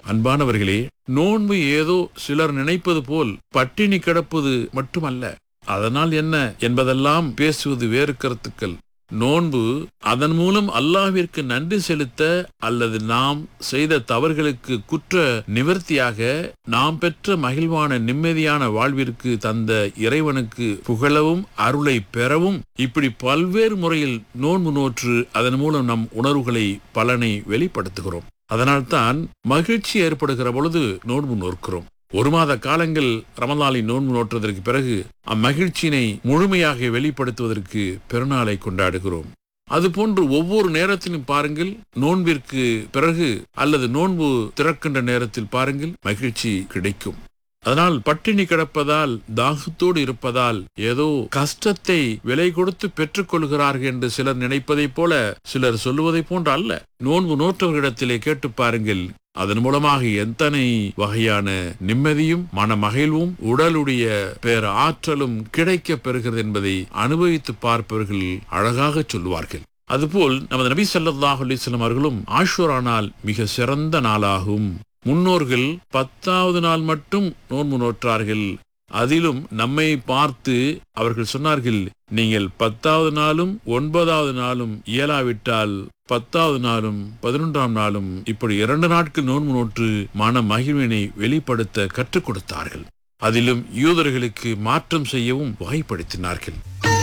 அன்பானவர்களே நோன்பு ஏதோ சிலர் நினைப்பது போல் பட்டினி கிடப்பது மட்டுமல்ல அதனால் என்ன என்பதெல்லாம் பேசுவது வேறு கருத்துக்கள் நோன்பு அதன் மூலம் அல்லாஹ்விற்கு நன்றி செலுத்த அல்லது நாம் செய்த தவறுகளுக்கு குற்ற நிவர்த்தியாக நாம் பெற்ற மகிழ்வான நிம்மதியான வாழ்விற்கு தந்த இறைவனுக்கு புகழவும் அருளை பெறவும் இப்படி பல்வேறு முறையில் நோன்பு நோற்று அதன் மூலம் நம் உணர்வுகளை பலனை வெளிப்படுத்துகிறோம் அதனால்தான் மகிழ்ச்சி ஏற்படுகிற பொழுது நோன்பு நோக்கிறோம் ஒரு மாத காலங்கள் ரமலானை நோன்பு நோற்றதற்கு பிறகு அம்மகிழ்ச்சியினை முழுமையாக வெளிப்படுத்துவதற்கு பெருநாளை கொண்டாடுகிறோம் அதுபோன்று ஒவ்வொரு நேரத்திலும் பாருங்கள் நோன்பிற்கு பிறகு அல்லது நோன்பு திறக்கின்ற நேரத்தில் பாருங்கள் மகிழ்ச்சி கிடைக்கும் அதனால் பட்டினி கிடப்பதால் தாகத்தோடு இருப்பதால் ஏதோ கஷ்டத்தை விலை கொடுத்து பெற்றுக்கொள்கிறார்கள் என்று சிலர் நினைப்பதைப் போல சிலர் சொல்லுவதைப் போன்று அல்ல நோன்பு நோற்றவர்களிடத்திலே கேட்டு பாருங்கள் அதன் மூலமாக எத்தனை வகையான நிம்மதியும் மன மகிழ்வும் உடலுடைய பேர் ஆற்றலும் கிடைக்க பெறுகிறது என்பதை அனுபவித்து பார்ப்பவர்கள் அழகாக சொல்லுவார்கள் அதுபோல் நமது நபி ஸல்லல்லாஹு அலைஹி வஸல்லம் அவர்களும் ஆஷுரா நாள் மிக சிறந்த நாளாகும் முன்னோர்கள் பத்தாவது நாள் மட்டும் நோன்பு நோற்றார்கள் அதிலும் நம்மை பார்த்து அவர்கள் சொன்னார்கள் நீங்கள் பத்தாவது நாளும் ஒன்பதாவது நாளும் இயலாவிட்டால் பத்தாவது நாளும் பதினொன்றாம் நாளும் இப்படி இரண்டு நாட்கள் நோன்பு நோற்று மன மகிழ்வினை வெளிப்படுத்த கற்றுக் கொடுத்தார்கள் அதிலும் யூதர்களுக்கு மாற்றம் செய்யவும் வாய்ப்படுத்தினார்கள்